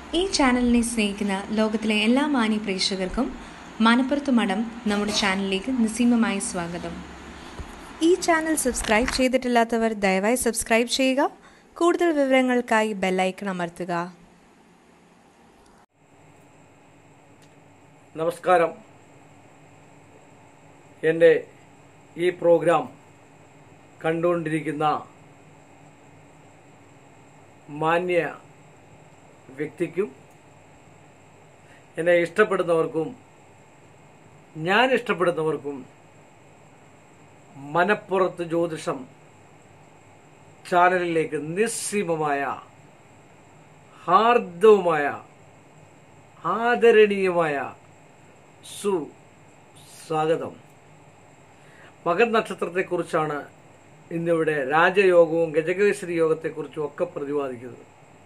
ഈ ചാനലിനെ സ്നേഹിക്കുന്ന ലോകത്തിലെ എല്ലാ മാന്യ പ്രേക്ഷകർക്കും മനപ്പുറത്ത് മഠം നമ്മുടെ ചാനലിലേക്ക് നിസ്സീമമായി സ്വാഗതം ഈ ചാനൽ സബ്സ്ക്രൈബ് ചെയ്തിട്ടില്ലാത്തവർ ദയവായി സബ്സ്ക്രൈബ് ചെയ്യുക കൂടുതൽ വിവരങ്ങൾക്കായി ബെല്ലൈക്കൺ അമർത്തുക നമസ്കാരം എൻ്റെ ഈ പ്രോഗ്രാം കണ്ടുകൊണ്ടിരിക്കുന്ന മാന്യ വ്യക്തിക്കും എന്നെ ഇഷ്ടപ്പെടുന്നവർക്കും ഞാൻ ഇഷ്ടപ്പെടുന്നവർക്കും മനപ്പുറത്ത് ജ്യോതിഷം ചാനലിലേക്ക് നിസ്സീമമായ ഹാർദവുമായ ആദരണീയമായ സു സ്വാഗതം മകൻ നക്ഷത്രത്തെക്കുറിച്ചാണ് ഇന്നിവിടെ രാജയോഗവും ഗജകേശ്വരി യോഗത്തെക്കുറിച്ചും ഒക്കെ പ്രതിപാദിക്കുന്നത്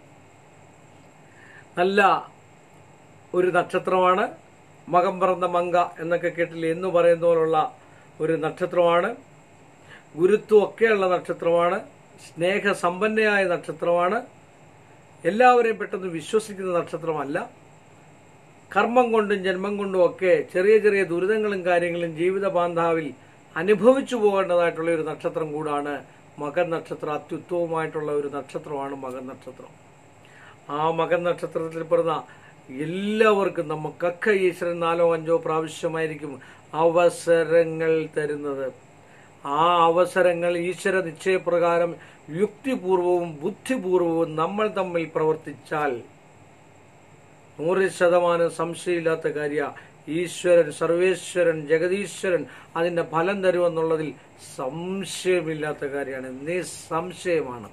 നല്ല ഒരു നക്ഷത്രമാണ് മകം പറന്ന മങ്ക എന്നൊക്കെ കേട്ടില്ല എന്ന് പറയുന്ന പോലുള്ള ഒരു നക്ഷത്രമാണ് ഗുരുത്വം ഒക്കെയുള്ള നക്ഷത്രമാണ് സ്നേഹസമ്പന്നയായ നക്ഷത്രമാണ് എല്ലാവരെയും പെട്ടെന്ന് വിശ്വസിക്കുന്ന നക്ഷത്രമല്ല കർമ്മം കൊണ്ടും ജന്മം കൊണ്ടും ഒക്കെ ചെറിയ ചെറിയ ദുരിതങ്ങളും കാര്യങ്ങളും ജീവിത ബാന്ധാവിൽ അനുഭവിച്ചു പോകേണ്ടതായിട്ടുള്ള ഒരു നക്ഷത്രം കൂടാണ് മകൻ നക്ഷത്രം അത്യുത്തമമായിട്ടുള്ള ഒരു നക്ഷത്രമാണ് മകൻ നക്ഷത്രം ആ മകൻ നക്ഷത്രത്തിൽ പെടുന്ന എല്ലാവർക്കും നമുക്കൊക്കെ ഈശ്വരൻ നാലോ അഞ്ചോ പ്രാവശ്യമായിരിക്കും അവസരങ്ങൾ തരുന്നത് ആ അവസരങ്ങൾ ഈശ്വര നിശ്ചയപ്രകാരം യുക്തിപൂർവവും ബുദ്ധിപൂർവവും നമ്മൾ തമ്മിൽ പ്രവർത്തിച്ചാൽ നൂറ് ശതമാനം സംശയമില്ലാത്ത കാര്യ ഈശ്വരൻ സർവേശ്വരൻ ജഗതീശ്വരൻ അതിന്റെ ഫലം തരുമെന്നുള്ളതിൽ സംശയമില്ലാത്ത കാര്യമാണ് നിസ്സംശയമാണ്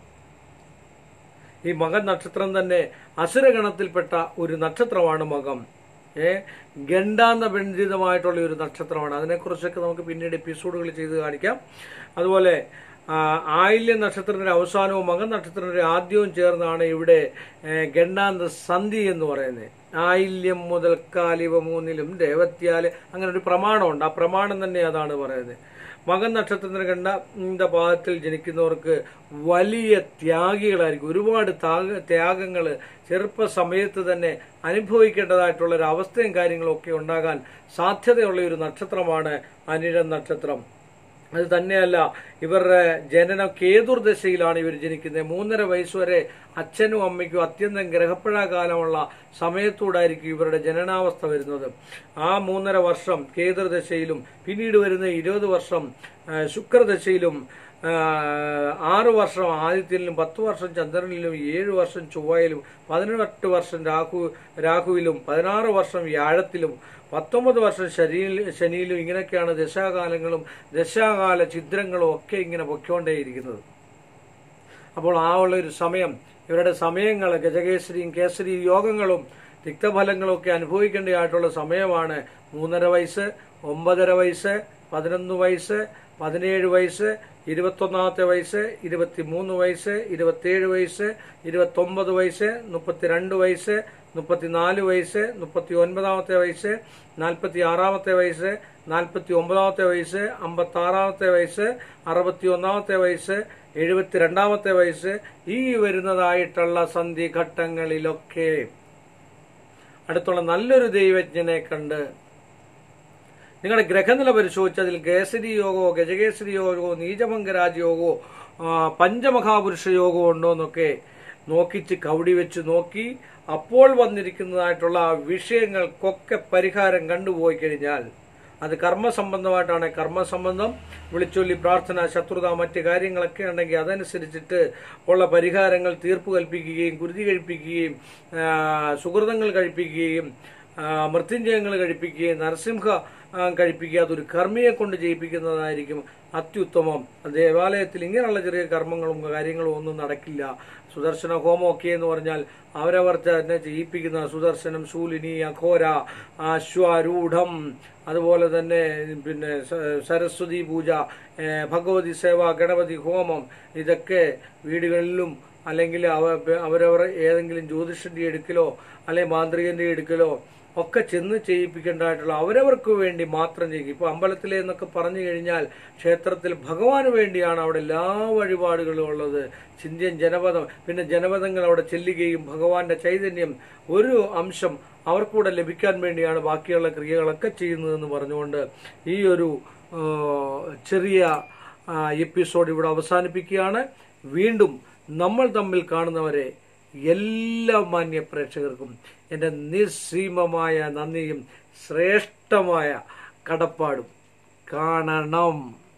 ഈ മകൻ നക്ഷത്രം തന്നെ അസുരഗണത്തിൽപ്പെട്ട ഒരു നക്ഷത്രമാണ് മകം ഏ ഗണ്ടാന്ത ബന്ധിതമായിട്ടുള്ള ഒരു നക്ഷത്രമാണ് അതിനെക്കുറിച്ചൊക്കെ നമുക്ക് പിന്നീട് എപ്പിസോഡുകൾ ചെയ്ത് കാണിക്കാം അതുപോലെ ആ, ആയില്യ നക്ഷത്രത്തിന്റെ അവസാനവും മകൻ നക്ഷത്രത്തിന്റെ ആദ്യവും ചേർന്നാണ് ഇവിടെ ഏ, ഗണ്ടാന്ത സന്ധി എന്ന് പറയുന്നത് ആയില്യം മുതൽ കാലിവ മൂന്നിലും രേവത്യാല് അങ്ങനെ ഒരു പ്രമാണമുണ്ട് ആ പ്രമാണം തന്നെ അതാണ് പറയുന്നത് മകൻ നക്ഷത്രത്തിന് കണ്ട இந்த പാദത്തിൽ ജനിക്കുന്നവർക്ക് വലിയ ത്യാഗികളായിരിക്കും ഒരുപാട് ത്യാഗ ത്യാഗങ്ങൾ ചെറുപ്പ സമയത്ത് തന്നെ അനുഭവിക്കേണ്ടതായിട്ടുള്ള ഒരു അവസ്ഥയും കാര്യങ്ങളും ഒക്കെ ഉണ്ടാകാൻ സാധ്യതയുള്ള ഒരു നക്ഷത്രമാണ് അനിഴം നക്ഷത്രം അത് തന്നെയല്ല ഇവരുടെ ജനനം കേതുർദശയിലാണ് ഇവർ ജനിക്കുന്നത് മൂന്നര വയസ്സ് വരെ അച്ഛനും അമ്മയ്ക്കും അത്യന്തം ഗ്രഹപ്പഴകാലമുള്ള സമയത്തൂടായിരിക്കും ഇവരുടെ ജനനാവസ്ഥ വരുന്നത് ആ മൂന്നര വർഷം കേതുർദശയിലും പിന്നീട് വരുന്ന ഇരുപത് വർഷം ആ, ശുക്രദശയിലും ആ, ആറ് വർഷം ആദിത്യനിലും പത്ത് വർഷം ചന്ദ്രനിലും ഏഴ് വർഷം ചൊവ്വയിലും പതിനെട്ട് വർഷം രാഹു രാഹുവിലും പതിനാറ് വർഷം വ്യാഴത്തിലും പത്തൊമ്പത് വർഷം ശനിയിൽ ശനിയിലും ഇങ്ങനെയൊക്കെയാണ് ദശാകാലങ്ങളും ദശാകാല ചിത്രങ്ങളും ഒക്കെ ഇങ്ങനെ പൊയ്ക്കൊണ്ടേയിരിക്കുന്നത് അപ്പോൾ ആ ഉള്ള ഒരു സമയം ഇവരുടെ സമയങ്ങൾ ഗജകേസരിയും കേസരി യോഗങ്ങളും തിക്തഫലങ്ങളും ഒക്കെ അനുഭവിക്കേണ്ടതായിട്ടുള്ള സമയമാണ് മൂന്നര വയസ്സ് ഒമ്പതര വയസ്സ് പതിനൊന്ന് വയസ്സ് പതിനേഴ് വയസ്സ് ഇരുപത്തൊന്നാമത്തെ വയസ്സ് ഇരുപത്തിമൂന്ന് വയസ്സ് ഇരുപത്തിയേഴ് വയസ്സ് ഇരുപത്തൊമ്പത് വയസ്സ് മുപ്പത്തിരണ്ട് വയസ്സ് മുപ്പത്തിനാല് വയസ്സ് മുപ്പത്തി ഒൻപതാമത്തെ വയസ്സ് നാൽപ്പത്തി ആറാമത്തെ വയസ്സ് നാൽപ്പത്തി ഒമ്പതാമത്തെ വയസ്സ് അമ്പത്തി ആറാമത്തെ വയസ്സ് അറുപത്തി ഒന്നാമത്തെ വയസ്സ് എഴുപത്തിരണ്ടാമത്തെ വയസ്സ് ഈ വരുന്നതായിട്ടുള്ള സന്ധിഘട്ടങ്ങളിലൊക്കെ അടുത്തുള്ള നല്ലൊരു ദൈവജ്ഞനെ കണ്ട് നിങ്ങളുടെ ഗ്രഹനില പരിശോധിച്ച് അതിൽ കേസരി യോഗമോ ഗജകേസരി യോഗമോ നീചമംഗരാജ് യോഗമോ ആ, പഞ്ചമഹാപുരുഷ യോഗമോ ഉണ്ടോ എന്നൊക്കെ നോക്കിച്ച് കവടി വെച്ച് നോക്കി അപ്പോൾ വന്നിരിക്കുന്നതായിട്ടുള്ള ആ വിഷയങ്ങൾക്കൊക്കെ പരിഹാരം കണ്ടുപോയി കഴിഞ്ഞാൽ അത് കർമ്മസംബന്ധമായിട്ടാണ് കർമ്മസംബന്ധം വിളിച്ചൊല്ലി പ്രാർത്ഥന ശത്രുത മറ്റ് കാര്യങ്ങളൊക്കെ ഉണ്ടെങ്കിൽ അതനുസരിച്ചിട്ട് ഉള്ള പരിഹാരങ്ങൾ തീർപ്പ് കൽപ്പിക്കുകയും കുരുതി കഴിപ്പിക്കുകയും ആ, സുഹൃതങ്ങൾ കഴിപ്പിക്കുകയും ആ, മൃത്യുഞ്ജയങ്ങൾ കഴിപ്പിക്കുകയും നരസിംഹ ആ, കഴിപ്പിക്കുക അതൊരു കർമ്മിയെ കൊണ്ട് ചെയ്യിപ്പിക്കുന്നതായിരിക്കും അത്യുത്തമം ദേവാലയത്തിൽ ഇങ്ങനെയുള്ള ചെറിയ കർമ്മങ്ങളും കാര്യങ്ങളും ഒന്നും നടക്കില്ല സുദർശന ഹോമം ഒക്കെ എന്ന് പറഞ്ഞാൽ അവരവർ തന്നെ ചെയ്യിപ്പിക്കുന്ന സുദർശനം ശൂലിനി അഘോര അശ്വാരൂഢം അതുപോലെ തന്നെ പിന്നെ സ- സരസ്വതി പൂജ ഏ, ഭഗവതി സേവ ഗണപതി ഹോമം ഇതൊക്കെ വീടുകളിലും അല്ലെങ്കിൽ അവ അവരവർ ഏതെങ്കിലും ജ്യോതിഷന്റെ എടുക്കലോ അല്ലെങ്കിൽ മാന്ത്രികന്റെ എടുക്കലോ ഒക്കെ ചെന്ന് ചെയ്യിപ്പിക്കേണ്ടതായിട്ടുള്ള അവരവർക്ക് വേണ്ടി മാത്രം ചെയ്യും ഇപ്പൊ അമ്പലത്തിലെ എന്നൊക്കെ പറഞ്ഞു കഴിഞ്ഞാൽ ക്ഷേത്രത്തിൽ ഭഗവാന് വേണ്ടിയാണ് അവിടെ എല്ലാ വഴിപാടുകളും ഉള്ളത് ചിന്ത്യൻ ജനപദം പിന്നെ ജനപദങ്ങൾ അവിടെ ചെല്ലുകയും ഭഗവാന്റെ ചൈതന്യം ഒരു അംശം അവർക്കൂടെ ലഭിക്കാൻ വേണ്ടിയാണ് ബാക്കിയുള്ള ക്രിയകളൊക്കെ ചെയ്യുന്നതെന്ന് പറഞ്ഞുകൊണ്ട് ഈ ഒരു ആ, ചെറിയ ആ, എപ്പിസോഡ് ഇവിടെ അവസാനിപ്പിക്കുകയാണ് വീണ്ടും നമ്മൾ തമ്മിൽ കാണുന്നവരെ എല്ലാ മാന്യ പ്രേക്ഷകർക്കും എൻ്റെ നിസ്സീമമായ നന്ദിയും ശ്രേഷ്ഠമായ കടപ്പാടും കാണണം